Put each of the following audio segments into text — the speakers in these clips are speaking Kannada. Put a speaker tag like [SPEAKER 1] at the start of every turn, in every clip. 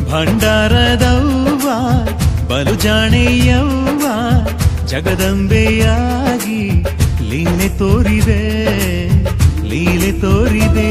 [SPEAKER 1] ಭಂಡಾರದವ್ವ ಬಲು ಜಾಣೆಯವ್ವ ಜಗದಂಬೆಯಾಗಿ ಲೀಲೆ ತೋರಿದೆ ಲೀಲೆ ತೋರಿದೆ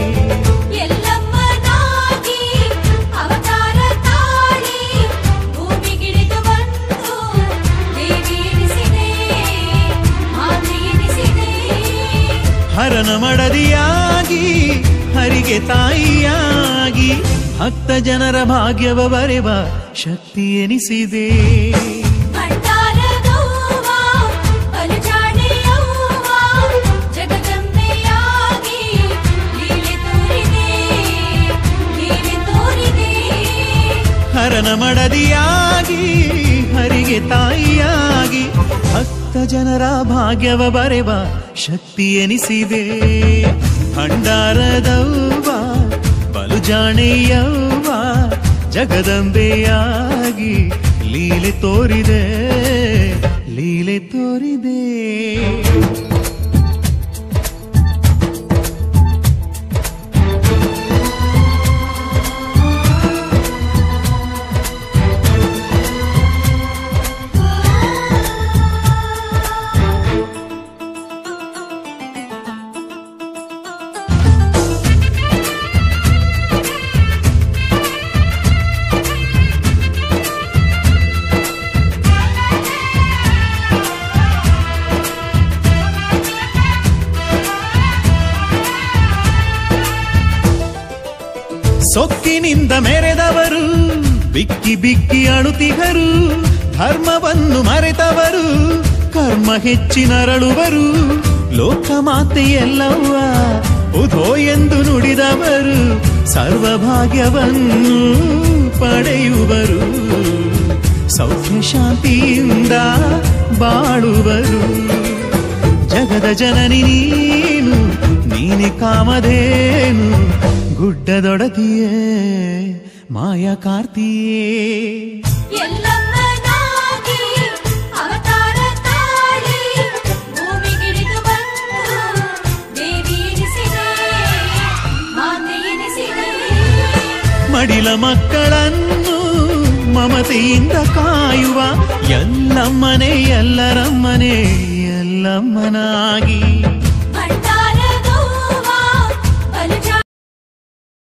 [SPEAKER 2] ಎಲ್ಲಮ್ಮನಾಗಿ ಅವತಾರ ತಾಳಿ ಭೂಮಿಗಿಳಿದು ಬಂದು ದೇವಿ ಎನಿಸಿದೆ ಮಾತೆ ಎನಿಸಿದೆ
[SPEAKER 1] ಹರನ ಮಡದಿಯಾಗಿ ಹರಿಗೆ ತಾಯಿಯಾಗಿ ಭಕ್ತ ಜನರ ಭಾಗ್ಯವ ಬರೆವ ಶಕ್ತಿ ಎನಿಸಿದೆ
[SPEAKER 2] ಭಂಡಾರದವ್ವ ಬಲುಜಾಡೆಯವ್ವ ಜಗದಂಬೆಯಾಗಿ ಲೀಲೆ ತೋರಿದೆ ಲೀಲೆ ತೋರಿದೆ
[SPEAKER 1] ಹರನ ಮಡದಿಯಾಗಿ ಹರಿಗೆ ತಾಯಿಯಾಗಿ ಭಕ್ತ ಜನರ ಭಾಗ್ಯವ ಬರೆವ ಶಕ್ತಿ ಎನಿಸಿದೆ ಭಂಡಾರದವ್ವ ಬಲು ಜಾಣೆಯವ್ವ ಜಗದಂಬೆಯಾಗಿ ಲೀಲೆ ತೋರಿದೆ ಲೀಲೆ ತೋರಿದೆ ಸೊಕ್ಕಿನಿಂದ ಮೆರೆದವರು ಬಿಕ್ಕಿ ಬಿಕ್ಕಿ ಅಳುತಿಗರು ಧರ್ಮವನ್ನು ಮರೆತವರು ಕರ್ಮ ಹೆಚ್ಚಿನರಳುವರು ಲೋಕಮಾತೆಯೆಲ್ಲವ್ವ ಉಧೋ ಎಂದು ನುಡಿದವರು ಸರ್ವಭಾಗ್ಯವನ್ನು ಪಡೆಯುವರು ಸೌಖ್ಯ ಶಾಂತಿಯಿಂದ ಬಾಳುವರು ಜಗದ ಜನನಿ ನೀನು ನೀನೆ ಕಾಮಧೇನು ಗುಡ್ಡದೊಡತಿಯೇ ಮಾಯ ಕಾರ್ತಿಯೇ
[SPEAKER 2] ಎಲ್ಲಮ್ಮನಾಗಿ ಅವತಾರ ತಾಳಿ ಭೂಮಿಗಿಳಿದು ಬಂದು ದೇವಿ ಎನಿಸಿದೆ ಮಾತೆ ಎನಿಸಿದೆ
[SPEAKER 1] ಮಡಿಲ ಮಕ್ಕಳನ್ನು ಮಮತೆಯಿಂದ ಕಾಯುವ ಎಲ್ಲಮ್ಮನೆ ಎಲ್ಲರಮ್ಮನೆ ಎಲ್ಲಮ್ಮನಾಗಿ